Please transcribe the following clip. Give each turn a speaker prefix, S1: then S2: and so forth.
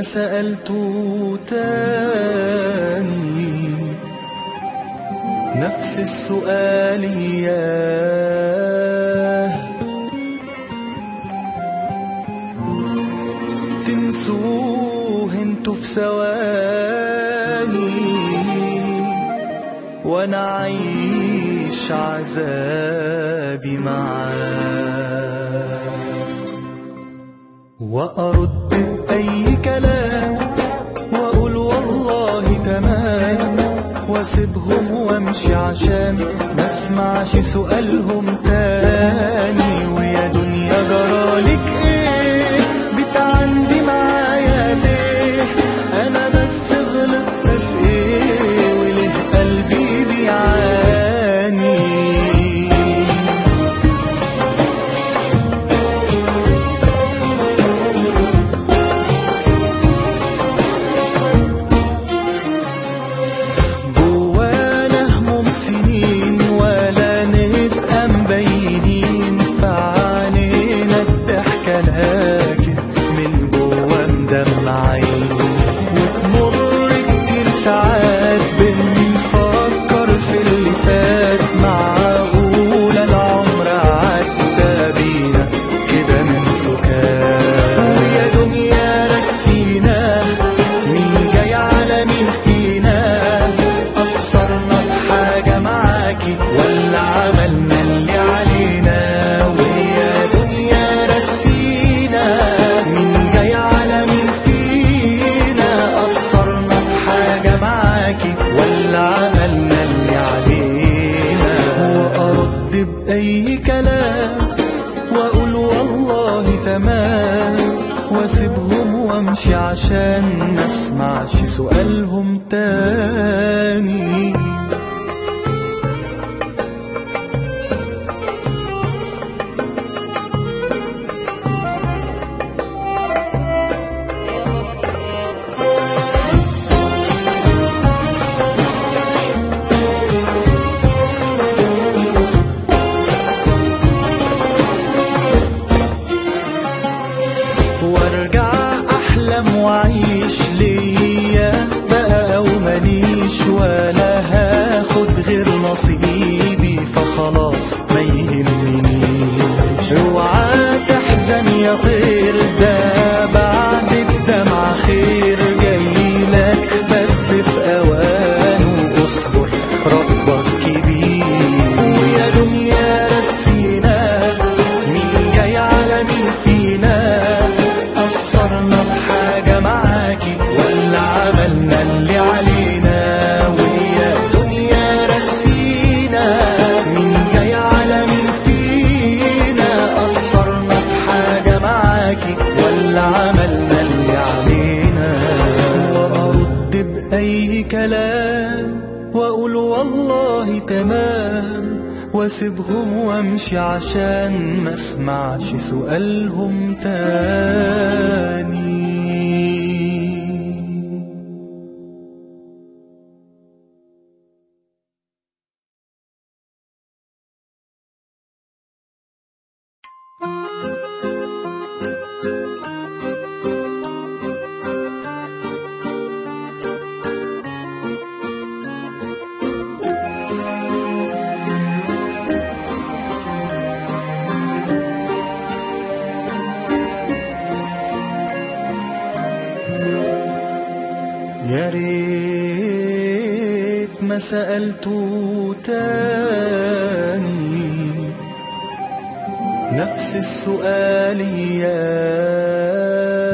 S1: سألته تاني نفس السؤال إياه تنسوه انتوا في ثواني وانا عايش عذابي معاه وارد باي كلام واقول والله تمام واسيبهم وامشي عشان ما اسمعش سؤالهم تاني ويا دنيا جرالك ايه بتعندي معايا ليه انا بس غلطت في ايه وليه قلبي بيعاني جوانا هموم سنين ولا نبقى مبينين فعلينا الضحكة لكن من جوا مدمعين وتمر كتير ساعات بنفكر في اللي فات معقولة العمر عدى بينا كده من سكات ويا دنيا رسينا مين جاي على مين فينا قصرنا في حاجة معاكي ولا عملنا اللي علينا ويا دنيا رسينا مين جاي على مين فينا قصرنا في حاجة معاكي ولا عملنا اللي علينا وأرد بأي كلام واقول والله تمام واسيبهم وامشي عشان ما اسمعش سؤالهم تاني وارجع احلم واعيش ليا بقى او ماليش ولا هاخد غير نصيبي فخلاص ما يهمنيش اوعى تحزن يا طير ده بعد الدمع خير جايلك بس في اوانه اصبر ربك كبير ويا دنيا رسينا مين جاي على مين فينا قصرنا في حاجة معاكي ولا عملنا اللي علينا ويا دنيا رسينا مين جاي على مين فينا قصرنا في حاجة معاكي ولا عملنا اللي علينا وأرد بأي كلام وأقول والله تمام واسيبهم وامشي عشان ما اسمعش سؤالهم تاني يا ريت ما سألته تاني نفس السؤال إياه